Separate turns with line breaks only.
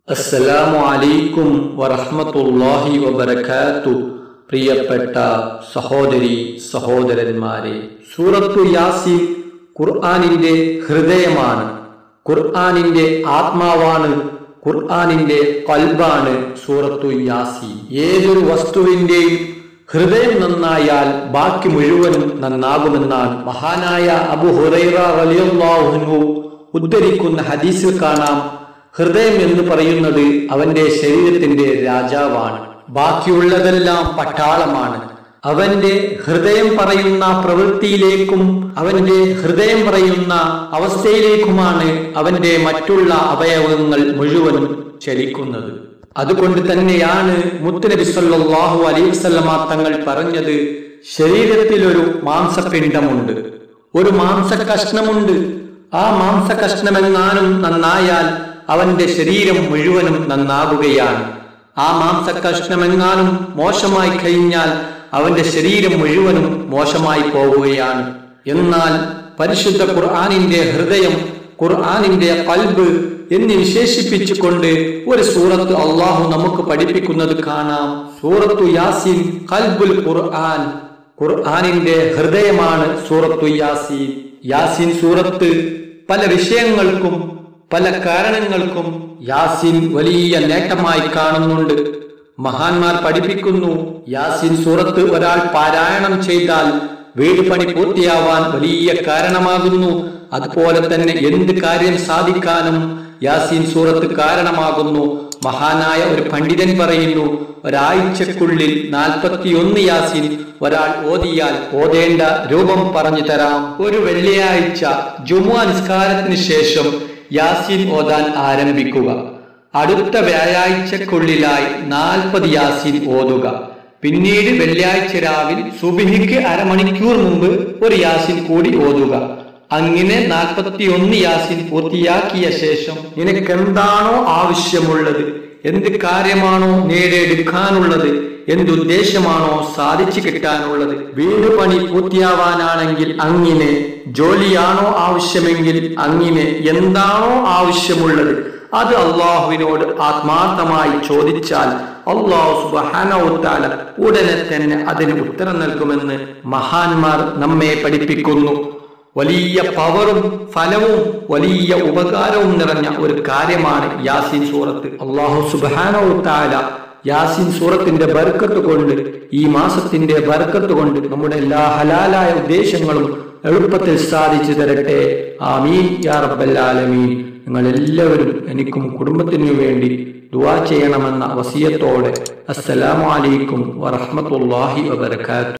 അസ്സലാമു അലൈക്കും വറഹ്മത്തുള്ളാഹി വബറകാത്തു പ്രിയപ്പെട്ട സഹോദരി സഹോദരന്മാരെ സൂറത്തു യാസീൻ ഖുർആനിന്റെ ഹൃദയമാണ് ഖുർആനിന്റെ ആത്മാവാണ് ഖുർആനിന്റെ കൽബാണ് സൂറത്തു യാസീൻ ഏതൊരു വസ്തുവിന്റെയും ഹൃദയം നന്നായാൽ ബാക്കി മുഴുവനും നന്നാകുമെന്നാണ് മഹാനായ അബു ഹുറൈറ റളിയല്ലാഹു അൻഹു ഉദ്ധരിക്കുന്ന ഹദീസിൽ കാണാം ഹൃദയം എന്ന് പറയുന്നത് അവന്റെ ശരീരത്തിന്റെ രാജാവാണ് ബാക്കിയുള്ളതെല്ലാം പട്ടാളമാണ് അവന്റെ ഹൃദയം പറയുന്ന പ്രവൃത്തിയിലേക്കും അവന്റെ ഹൃദയം പറയുന്ന അവസ്ഥയിലേക്കുമാണ് അവന്റെ മറ്റുള്ള അവയവങ്ങൾ മുഴുവനും ചലിക്കുന്നത് അതുകൊണ്ട് തന്നെയാണ് മുത്തുനബി സല്ലല്ലാഹു അലൈഹി വസല്ലമ തങ്ങൾ പറഞ്ഞത് ശരീരത്തിൽ ഒരു മാംസപിണ്ഡമുണ്ട് ഒരു മാംസ കഷ്ണമുണ്ട് ആ മാംസ കഷ്ണമെങ്ങാനും നന്നായാൽ അവന്റെ ശരീരം മുഴുവനും നന്നാകുകയാണ് ആ മാംസ കഷ്ണമെങ്ങാനും മോശമായി കഴിഞ്ഞാൽ അവന്റെ ശരീരം മുഴുവനും മോശമായി പോവുകയാണ് എന്നാൽ പരിശുദ്ധ ഖുർആാനിന്റെ ഹൃദയം ഖുർആാനിന്റെ കൽബ് എന്ന് വിശേഷിപ്പിച്ചുകൊണ്ട് ഒരു സൂറത്ത് അള്ളാഹു നമുക്ക് പഠിപ്പിക്കുന്നത് കാണാം സൂറത്തു യാസീൻ കൽബുൽ ഖുർആൻ ഖുർആാനിന്റെ ഹൃദയമാണ് സൂറത്തു യാസീൻ യാസീൻ സൂറത്ത് പല വിഷയങ്ങൾക്കും പല കാരണങ്ങൾക്കും യാസീൻ വലിയ നേട്ടമായി കാണുന്നുണ്ട് മഹാന്മാർ പഠിപ്പിക്കുന്നു യാസീൻ സൂറത്ത് ഒരാൾ പാരായണം ചെയ്താൽ വീട് പണി പൂർത്തിയാവാൻ വലിയ കാരണമാകുന്നു അതുപോലെ തന്നെ എന്ത് കാര്യം സാധിക്കാനും യാസീൻ സൂറത്ത് കാരണമാകുന്നു മഹാനായ ഒരു പണ്ഡിതൻ പറയുന്നു ഒരാഴ്ചക്കുള്ളിൽ നാൽപ്പത്തിയൊന്ന് യാസീൻ ഒരാൾ ഓതിയാൽ ഓതേണ്ട രൂപം പറഞ്ഞു തരാം ഒരു വെള്ളിയാഴ്ച ജുമുഅ നിസ്കാരത്തിന് ശേഷം യാസീൻ ഓതാൻ ആരംഭിക്കുക അടുത്ത വ്യാഴാഴ്ചക്കുള്ളിലായി നാൽപ്പത് യാസീൻ ഓതുക പിന്നീട് വെള്ളിയാഴ്ച രാവിലെ സുബിഹിക്ക് അരമണിക്കൂർ മുമ്പ് ഒരു യാസീൻ കൂടി ഓതുക അങ്ങനെ നാൽപ്പത്തി ഒന്ന് യാസീൻ പൂർത്തിയാക്കിയ ശേഷം നിനക്ക് എന്താണോ ആവശ്യമുള്ളത് എന്ത് കാര്യമാണോ നേടിയെടുക്കാനുള്ളത് എന്തുദ്ദേശമാണോ സാധിച്ചു കിട്ടാനുള്ളത് വീട് പണി പൂർത്തിയാവാനാണെങ്കിൽ അങ്ങനെ ജോലിയാണോ ആവശ്യമെങ്കിൽ അങ്ങനെ എന്താണോ ആവശ്യമുള്ളത് അത് അള്ളാഹുവിനോട് ആത്മാർത്ഥമായി ചോദിച്ചാൽ അള്ളാഹു സുബാനോത്താല ഉടനെ തന്നെ അതിന് ഉത്തരം നൽകുമെന്ന് മഹാന്മാർ നമ്മെ പഠിപ്പിക്കുന്നു വലിയ പവറും ഫലവും വലിയ ഉപകാരവും നിറഞ്ഞ ഒരു കാര്യമാണ് യാസീൻ സൂറത്ത് അള്ളാഹു സുബാനോത്താല യാസീൻ സൂറത്തിന്റെ ബർക്കത്ത് കൊണ്ട് ഈ മാസത്തിന്റെ ബർക്കത്ത് കൊണ്ട് നമ്മുടെ എല്ലാ ഹലാലായ ഉദ്ദേശങ്ങളും എളുപ്പത്തിൽ സാധിച്ചു തരട്ടെ ആമീൻ യാ റബ്ബല്ലാലമീൻ നിങ്ങൾ എല്ലാവരും എനിക്കും കുടുംബത്തിനു വേണ്ടി ദുവാ ചെയ്യണമെന്ന വസിയത്തോടെ അസ്സലാമു അലൈക്കും വറഹ്മത്തുള്ളാഹി വബർക്കാത്തു